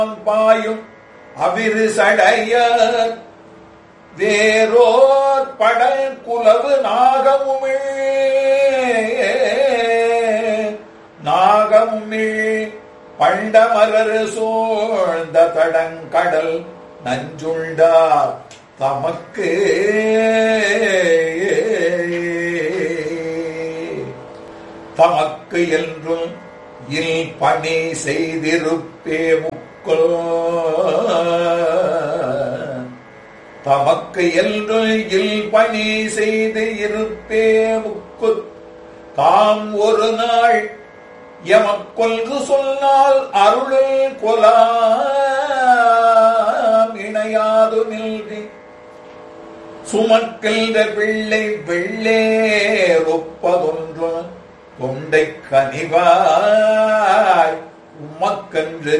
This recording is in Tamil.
பாயும் அவிரு சடைய வேரோர் படல் குலவு நாகமுமிழ் நாகமுமிழ் பண்டமரர் சூழ்ந்த தடங்கடல் நஞ்சுண்டார் தமக்கு தமக்கு என்றும் இல் பணி செய்திருப்பே முக்கோ தமக்கு என்று இல் பணி செய்து இருப்பே முக்கு தாம் ஒரு நாள் எமக்கொல்கு சொன்னால் அருளில் கொலாம் இணையாது நில்வி சுமக்கின்ற பிள்ளை வெள்ளேரொப்பதொன்று தொண்டை கனிவாய் உமக்கன்று